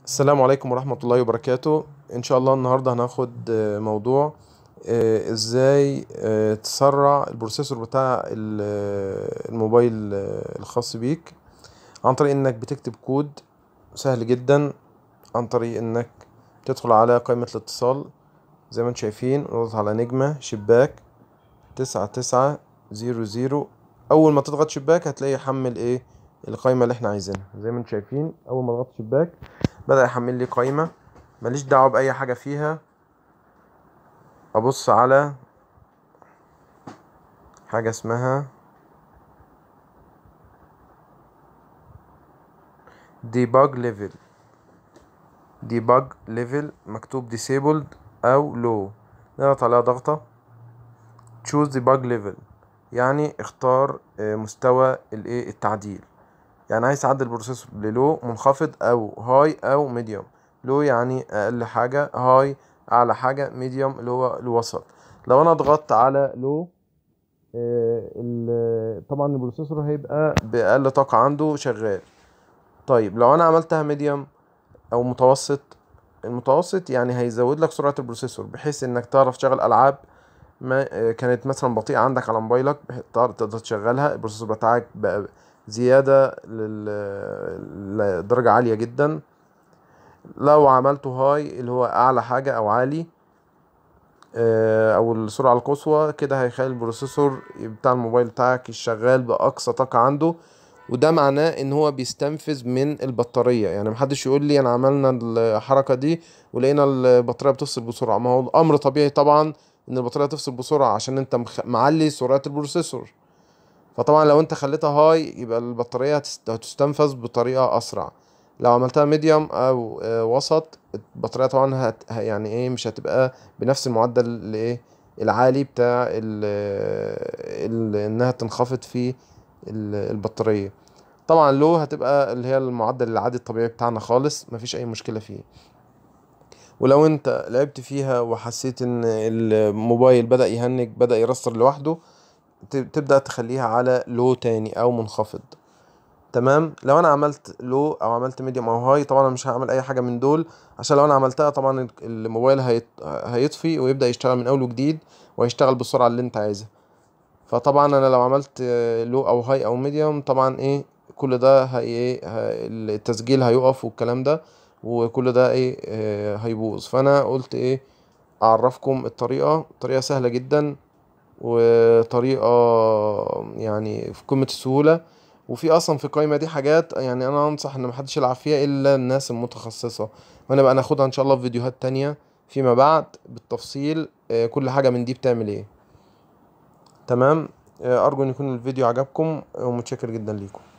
السلام عليكم ورحمة الله وبركاته إن شاء الله النهاردة هناخد آه، موضوع آه، إزاي آه، تسرع البروسيسور بتاع ال- آه، الموبايل آه، الخاص بيك عن طريق إنك بتكتب كود سهل جدا عن طريق إنك تدخل على قائمة الاتصال زي ما انتم شايفين نضغط على نجمة شباك تسعة تسعة زيرو زيرو أول ما تضغط شباك هتلاقي يحمل إيه القايمة اللي احنا عايزينها زي ما انتم شايفين أول ما ضغطت شباك بدأ يحمل لي قايمة ماليش دعوة بأي حاجة فيها أبص على حاجة اسمها debug level debug level مكتوب disabled أو low نضغط عليها ضغطة choose debug level يعني اختار آه، مستوى الايه التعديل يعني عايز تعدل البروسيسور للو منخفض او هاي او ميديوم لو يعني اقل حاجة هاي اعلى حاجة ميديوم اللي هو الوسط لو انا ضغطت على لو طبعا البروسيسور هيبقى باقل طاقة عنده شغال طيب لو انا عملتها ميديوم او متوسط المتوسط يعني هيزود لك سرعة البروسيسور بحيث انك تعرف تشغل العاب ما آه، كانت مثلا بطيئة عندك على موبايلك بح- تقدر تقدر تشغلها البروسيسور بتاعك بقى زيادة لل- لدرجة عالية جدا لو عملته هاي اللي هو أعلى حاجة أو عالي آه، أو السرعة القصوى كده هيخلي البروسيسور بتاع الموبايل بتاعك شغال بأقصى طاقة عنده وده معناه ان هو بيستنفذ من البطارية يعني محدش يقول لي انا عملنا الحركة دي ولقينا البطارية بتفصل بسرعة ما هو الامر طبيعي طبعا ان البطارية تفصل بسرعة عشان انت مخ- معلي سرعة البروسيسور فطبعا لو انت خليتها هاي يبقى البطارية هتست- هتستنفذ بطريقة اسرع لو عملتها ميديوم او آه، وسط البطارية طبعا هت ه- يعني ايه مش هتبقى بنفس المعدل الايه العالي بتاع ال ال انها تنخفض في ال- البطارية طبعا لو هتبقى اللي هي المعدل العادي الطبيعي بتاعنا خالص مفيش اي مشكلة فيه ولو انت لعبت فيها وحسيت ان الموبايل بدأ يهنج بدأ يرستر لوحده ت- تبدأ تخليها على لو تاني او منخفض تمام لو انا عملت لو او عملت ميديوم او هاي طبعا انا مش هعمل اي حاجة من دول عشان لو انا عملتها طبعا ال- الموبايل هيط... هيطفي ويبدأ يشتغل من اول وجديد وهيشتغل بالسرعة اللي انت عايزها فطبعا انا لو عملت لو او هاي او ميديوم طبعا ايه كل ده هي ايه ه- التسجيل هيقف والكلام ده وكل ده ايه آه، هيبوظ فانا قلت ايه اعرفكم الطريقة طريقة سهلة جدا وطريقة يعني في قمة السهولة وفي اصلا في القايمة دي حاجات يعني انا انصح ان محدش يلعب فيها الا الناس المتخصصة وانا بقى ناخدها ان شاء الله في فيديوهات تانية فيما بعد بالتفصيل آه، كل حاجة من دي بتعمل ايه تمام آه، ارجو ان يكون الفيديو عجبكم ومتشكر جدا ليكم